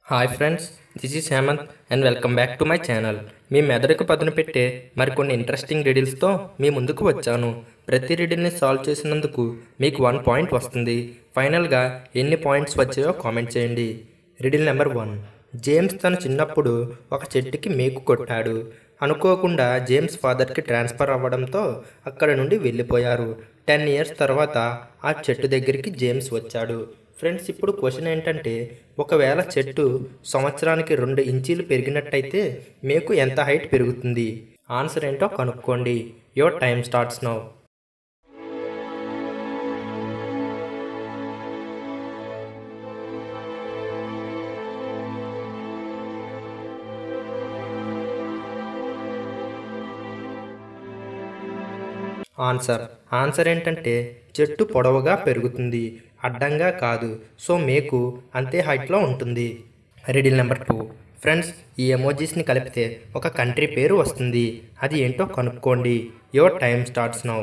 hi friends this is Hemanth and welcome back to my channel మీ మెదడుకు పదును పెట్టే మరికొన్ని ఇంట్రెస్టింగ్ రిడిల్స్తో మీ ముందుకు వచ్చాను ప్రతి రిడిల్ని సాల్వ్ చేసినందుకు మీకు వన్ పాయింట్ వస్తుంది ఫైనల్గా ఎన్ని పాయింట్స్ వచ్చాయో కామెంట్ చేయండి రిడిల్ నెంబర్ వన్ జేమ్స్ తన చిన్నప్పుడు ఒక చెట్టుకి మేకు కొట్టాడు అనుకోకుండా జేమ్స్ ఫాదర్కి ట్రాన్స్ఫర్ అవ్వడంతో అక్కడ నుండి వెళ్ళిపోయారు టెన్ ఇయర్స్ తర్వాత ఆ చెట్టు దగ్గరికి జేమ్స్ వచ్చాడు ఫ్రెండ్స్ ఇప్పుడు క్వశ్చన్ ఏంటంటే ఒకవేళ చెట్టు సంవత్సరానికి రెండు ఇంచీలు పెరిగినట్టయితే మీకు ఎంత హైట్ పెరుగుతుంది ఆన్సర్ ఏంటో కనుక్కోండి your time starts now answer answer ఏంటంటే చెట్టు పొడవుగా పెరుగుతుంది అడ్డంగా కాదు సో మేకు అంతే హైట్లో ఉంటుంది రిడిల్ నెంబర్ టూ ఫ్రెండ్స్ ఈ ఎమోజీస్ని కలిపితే ఒక కంట్రీ పేరు వస్తుంది అది ఏంటో కనుక్కోండి your time starts now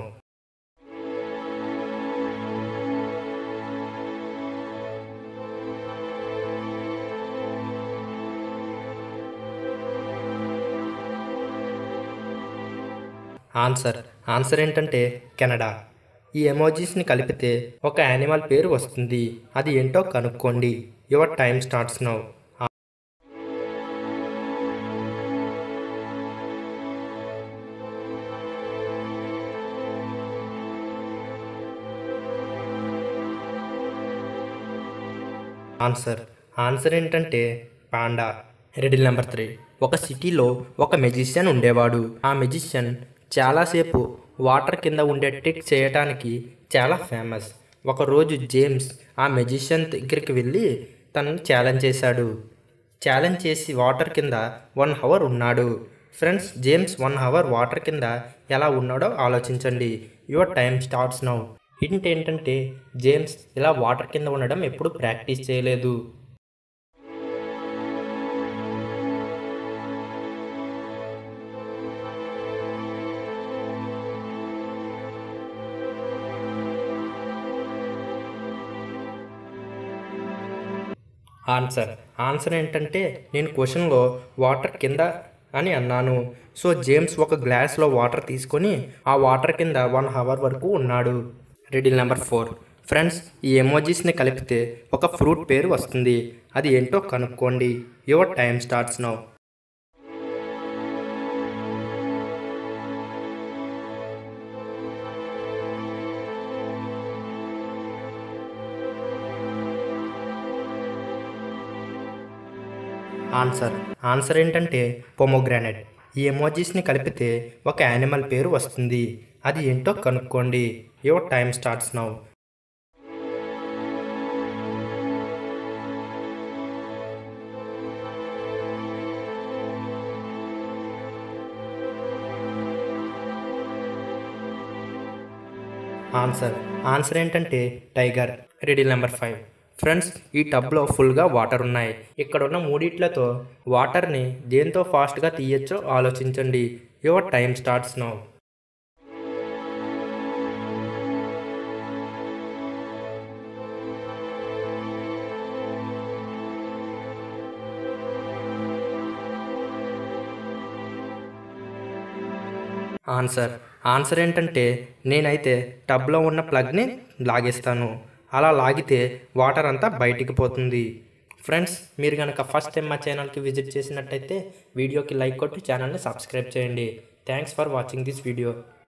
answer answer Canada కెనడా ఈ ఎమోజీస్ని కలిపితే ఒక యానిమల్ పేరు వస్తుంది అది ఏంటో కనుక్కోండి your time starts now answer answer ఏంటంటే పాండా రెడిల్ నెంబర్ త్రీ ఒక సిటీలో ఒక మెజిషియన్ ఉండేవాడు ఆ మెజిషియన్ చాలాసేపు వాటర్ కింద ఉండే ట్రిక్ చేయడానికి చాలా ఫేమస్ ఒకరోజు జేమ్స్ ఆ మెజిషియన్ దగ్గరికి వెళ్ళి తనను ఛాలెంజ్ చేశాడు ఛాలెంజ్ చేసి వాటర్ కింద వన్ అవర్ ఉన్నాడు friends James one hour water కింద ఎలా ఉన్నాడో ఆలోచించండి your time starts now hint ఏంటంటే జేమ్స్ ఇలా వాటర్ కింద ఉండడం ఎప్పుడు ప్రాక్టీస్ చేయలేదు ఆన్సర్ ఆన్సర్ ఏంటంటే నేను క్వశ్చన్లో వాటర్ కింద అని అన్నాను సో జేమ్స్ ఒక గ్లాస్లో వాటర్ తీసుకొని ఆ వాటర్ కింద వన్ అవర్ వరకు ఉన్నాడు రెడిల్ నెంబర్ ఫోర్ ఫ్రెండ్స్ ఈ ఎమోజీస్ని కలిపితే ఒక ఫ్రూట్ పేరు వస్తుంది అది ఏంటో కనుక్కోండి your time starts now answer answer pomegranate పొమోగ్రానైట్ ఈ ఎమోజీస్ని కలిపితే ఒక యానిమల్ పేరు వస్తుంది అది ఏంటో కనుక్కోండి your time starts now answer answer ఏంటంటే tiger ready number five friends ఈ టబ్లో ఫుల్గా వాటర్ ఉన్నాయి ఇక్కడ ఉన్న మూడిట్లతో వాటర్ని దేంతో ఫాస్ట్గా తీయచ్చో ఆలోచించండి your time starts now answer answer ఏంటంటే నేనైతే టబ్లో ఉన్న ప్లగ్ని లాగేస్తాను అలా లాగితే వాటర్ అంతా బయటికి పోతుంది ఫ్రెండ్స్ మీరు కనుక ఫస్ట్ టైం మా ఛానల్కి విజిట్ చేసినట్టయితే వీడియోకి లైక్ కొట్టి ఛానల్ని సబ్స్క్రైబ్ చేయండి thanks for watching this video